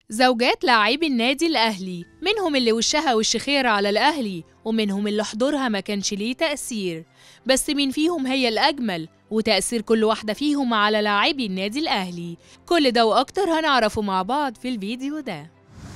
زوجات لاعبي النادي الأهلي منهم اللي وشها وش خير على الأهلي ومنهم اللي حضورها ما كانش ليه تأثير بس مين فيهم هي الأجمل وتأثير كل واحدة فيهم على لاعبي النادي الأهلي كل ده وأكتر هنعرفه مع بعض في الفيديو ده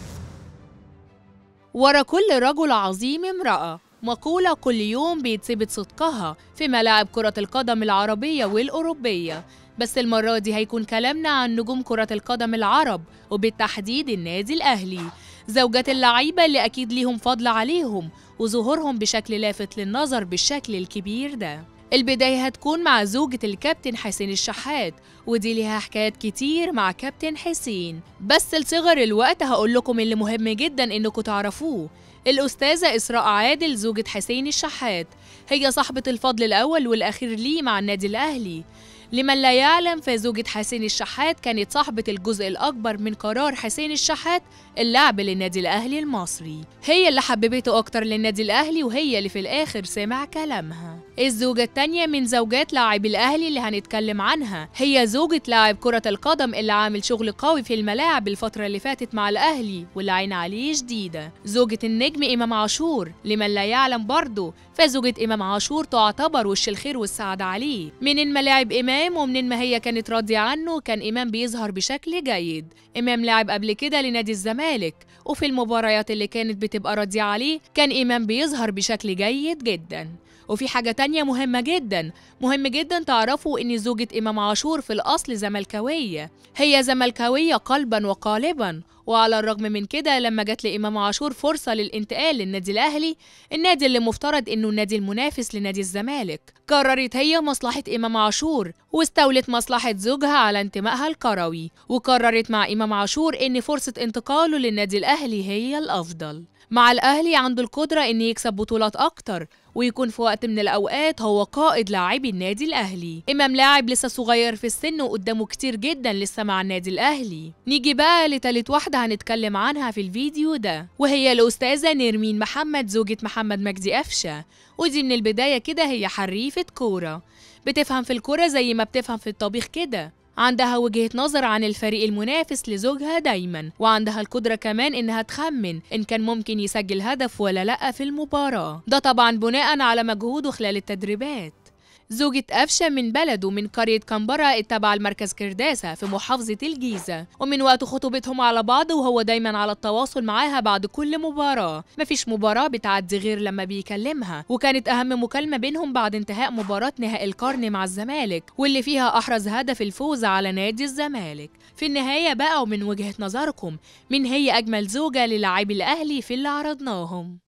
ورا كل رجل عظيم امرأة مقولة كل يوم بيتثبت صدقها في ملاعب كرة القدم العربية والأوروبية بس المرة دي هيكون كلامنا عن نجوم كرة القدم العرب وبالتحديد النادي الأهلي زوجات اللعيبة اللي أكيد ليهم فضل عليهم وظهورهم بشكل لافت للنظر بالشكل الكبير ده البداية هتكون مع زوجة الكابتن حسين الشحات ودي ليها حكايات كتير مع كابتن حسين بس لصغر الوقت هقول لكم اللي مهم جدا انكم تعرفوه الأستاذة إسراء عادل زوجة حسين الشحات هي صاحبة الفضل الأول والأخير ليه مع النادي الأهلي لمن لا يعلم فزوجة حسين الشحات كانت صاحبة الجزء الأكبر من قرار حسين الشحات اللعب للنادي الأهلي المصري هي اللي حببته أكتر للنادي الأهلي وهي اللي في الآخر سمع كلامها الزوجة التانية من زوجات لاعب الأهلي اللي هنتكلم عنها هي زوجة لاعب كرة القدم اللي عامل شغل قوي في الملاعب الفترة اللي فاتت مع الأهلي واللي عين عليه جديدة زوجة النجم إمام عاشور لمن لا يعلم برضه فزوجة إمام عاشور تعتبر وش الخير والسعادة عليه من الملاعب إمام ومن ما هي كانت راضية عنه كان إمام بيظهر بشكل جيد إمام لعب قبل كده لنادي الزمالك وفي المباريات اللي كانت بتبقى راضية عليه كان إمام بيظهر بشكل جيد جدا وفي حاجة تانية مهمة جدا مهم جدا تعرفوا إن زوجة إمام عاشور في الأصل زملكاوية هي زملكاوية قلبا وقالبا وعلى الرغم من كده لما جت لإمام عاشور فرصة للانتقال للنادي الأهلي النادي اللي مفترض إنه النادي المنافس لنادي الزمالك قررت هي مصلحة إمام عاشور واستولت مصلحة زوجها على انتمائها الكروي وقررت مع إمام عاشور إن فرصة انتقاله للنادي الأهلي هي الأفضل مع الأهلي عنده القدرة إن يكسب بطولات أكتر ويكون في وقت من الأوقات هو قائد لاعبي النادي الأهلي إمام لاعب لسه صغير في السن وقدامه كتير جدا لسه مع النادي الأهلي نيجي بقى لتالت واحدة هنتكلم عنها في الفيديو ده وهي الأستاذة نرمين محمد زوجة محمد مجدي أفشة ودي من البداية كده هي حريفة كورة بتفهم في الكورة زي ما بتفهم في الطبيخ كده عندها وجهة نظر عن الفريق المنافس لزوجها دايما وعندها القدرة كمان إنها تخمن إن كان ممكن يسجل هدف ولا لأ في المباراة ده طبعا بناء على مجهوده خلال التدريبات زوجة أفشة من بلده من قرية كمبرة التابعة لمركز كرداسة في محافظة الجيزة ومن وقت خطوبتهم على بعض وهو دايما على التواصل معاها بعد كل مباراة مفيش مباراة بتعدي غير لما بيكلمها وكانت أهم مكالمة بينهم بعد انتهاء مباراة نهائي القرن مع الزمالك واللي فيها أحرز هدف الفوز على نادي الزمالك في النهاية بقى ومن وجهة نظركم مين هي أجمل زوجة للاعبي الأهلي في اللي عرضناهم